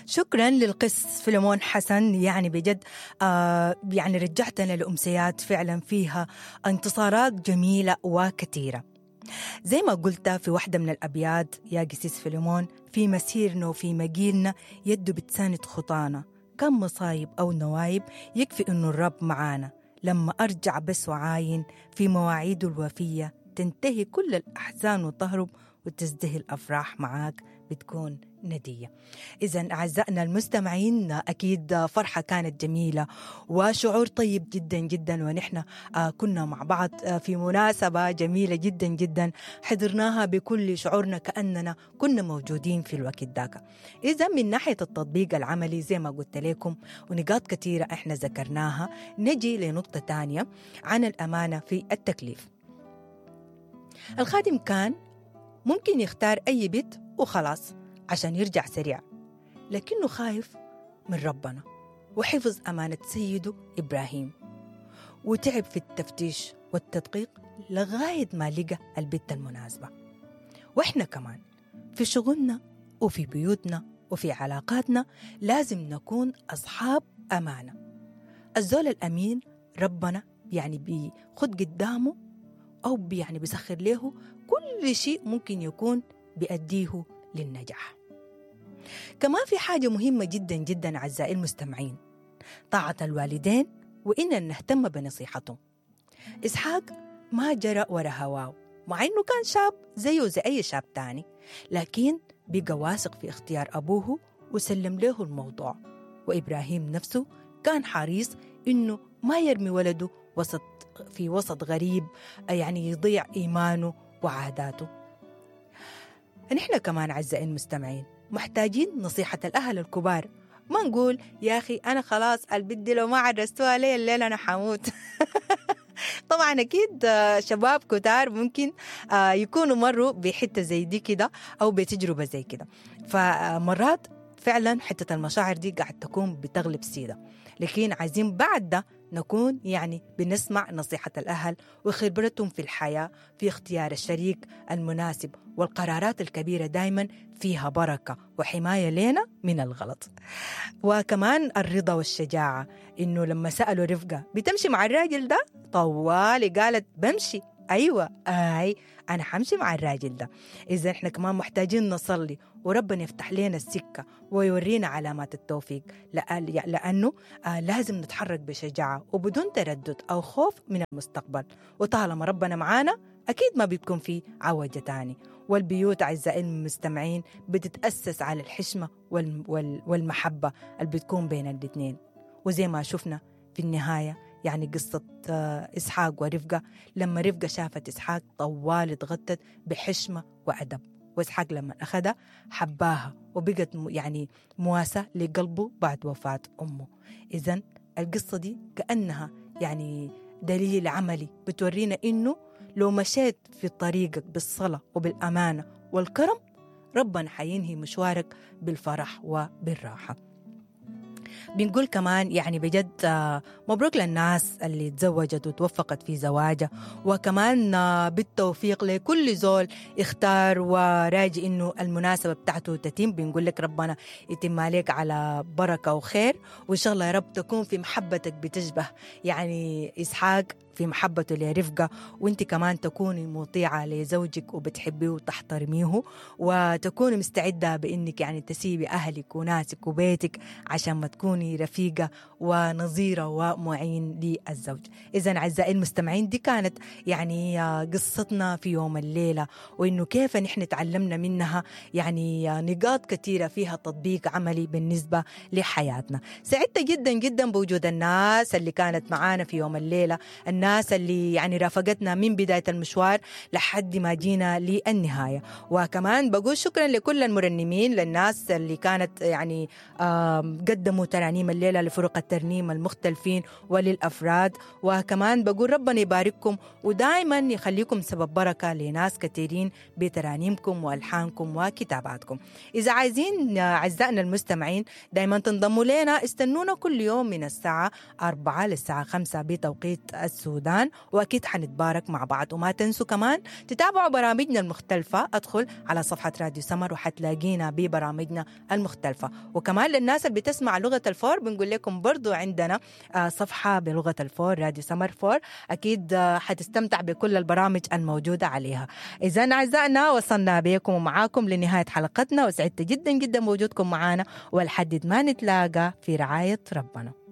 شكرا للقس فيلمون حسن يعني بجد آه يعني رجعتنا لأمسيات فعلا فيها انتصارات جميلة وكثيرة زي ما قلت في واحدة من الأبيات يا قسيس فيلمون في مسيرنا وفي مجيلنا يده بتساند خطانا كم مصايب أو نوايب يكفي إنه الرب معانا لما أرجع بس وعاين في مواعيده الوفية تنتهي كل الأحزان وتهرب وتزدهي الأفراح معاك بتكون ندية إذا أعزائنا المستمعين أكيد فرحة كانت جميلة وشعور طيب جدا جدا ونحن كنا مع بعض في مناسبة جميلة جدا جدا حضرناها بكل شعورنا كأننا كنا موجودين في الوقت ذاك إذا من ناحية التطبيق العملي زي ما قلت لكم ونقاط كثيرة إحنا ذكرناها نجي لنقطة تانية عن الأمانة في التكليف الخادم كان ممكن يختار أي بيت وخلاص عشان يرجع سريع لكنه خايف من ربنا وحفظ أمانة سيده إبراهيم وتعب في التفتيش والتدقيق لغاية ما لقى البيت المناسبة وإحنا كمان في شغلنا وفي بيوتنا وفي علاقاتنا لازم نكون أصحاب أمانة الزول الأمين ربنا يعني بيخد قدامه أو يعني بيسخر له كل شيء ممكن يكون بيأديه للنجاح كمان في حاجة مهمة جدا جدا أعزائي المستمعين طاعة الوالدين وإن نهتم بنصيحتهم إسحاق ما جرى ورا هواه مع إنه كان شاب زيه زي أي شاب تاني لكن بقى واثق في اختيار أبوه وسلم له الموضوع وإبراهيم نفسه كان حريص إنه ما يرمي ولده وسط في وسط غريب يعني يضيع إيمانه وعاداته نحن كمان أعزائي المستمعين محتاجين نصيحة الأهل الكبار ما نقول يا أخي أنا خلاص البدي لو ما عرستوها لي الليلة أنا حموت طبعا أكيد شباب كتار ممكن يكونوا مروا بحتة زي دي كده أو بتجربة زي كده فمرات فعلا حتة المشاعر دي قاعد تكون بتغلب سيدة لكن عايزين بعد ده نكون يعني بنسمع نصيحة الأهل وخبرتهم في الحياة في اختيار الشريك المناسب والقرارات الكبيرة دايما فيها بركة وحماية لنا من الغلط وكمان الرضا والشجاعة إنه لما سألوا رفقة بتمشي مع الراجل ده طوالي قالت بمشي أيوة آي أنا حمشي مع الراجل ده إذا إحنا كمان محتاجين نصلي وربنا يفتح لنا السكة ويورينا علامات التوفيق لأنه آه لازم نتحرك بشجاعة وبدون تردد أو خوف من المستقبل وطالما ربنا معانا أكيد ما بتكون في عوجة تاني والبيوت أعزائي المستمعين بتتأسس على الحشمة والمحبة اللي بتكون بين الاثنين وزي ما شفنا في النهاية يعني قصة إسحاق ورفقة لما رفقة شافت إسحاق طوال اتغطت بحشمة وأدب وإسحاق لما أخذها حباها وبقت يعني مواساة لقلبه بعد وفاة أمه إذا القصة دي كأنها يعني دليل عملي بتورينا إنه لو مشيت في طريقك بالصلاة وبالأمانة والكرم ربنا حينهي مشوارك بالفرح وبالراحة بنقول كمان يعني بجد مبروك للناس اللي تزوجت وتوفقت في زواجها وكمان بالتوفيق لكل زول اختار وراجي انه المناسبة بتاعته تتم بنقول لك ربنا يتم عليك على بركة وخير وان شاء الله يا رب تكون في محبتك بتشبه يعني اسحاق في محبته لرفقة وانت كمان تكوني مطيعة لزوجك وبتحبيه وتحترميه وتكوني مستعدة بانك يعني تسيبي اهلك وناسك وبيتك عشان ما تكوني رفيقة ونظيرة ومعين للزوج اذا اعزائي المستمعين دي كانت يعني قصتنا في يوم الليلة وانه كيف نحن تعلمنا منها يعني نقاط كثيرة فيها تطبيق عملي بالنسبة لحياتنا سعدت جدا جدا بوجود الناس اللي كانت معانا في يوم الليلة الناس اللي يعني رافقتنا من بداية المشوار لحد ما جينا للنهاية وكمان بقول شكرا لكل المرنمين للناس اللي كانت يعني قدموا ترانيم الليلة لفرق الترنيم المختلفين وللأفراد وكمان بقول ربنا يبارككم ودائما يخليكم سبب بركة لناس كثيرين بترانيمكم وألحانكم وكتاباتكم إذا عايزين أعزائنا المستمعين دائما تنضموا لنا استنونا كل يوم من الساعة 4 للساعة 5 بتوقيت السوري السودان وأكيد حنتبارك مع بعض وما تنسوا كمان تتابعوا برامجنا المختلفة أدخل على صفحة راديو سمر وحتلاقينا ببرامجنا المختلفة وكمان للناس اللي بتسمع لغة الفور بنقول لكم برضو عندنا آه، صفحة بلغة الفور راديو سمر فور أكيد آه، حتستمتع بكل البرامج الموجودة عليها إذا أعزائنا وصلنا بكم ومعاكم لنهاية حلقتنا وسعدت جدا جدا بوجودكم معنا ولحد ما نتلاقى في رعاية ربنا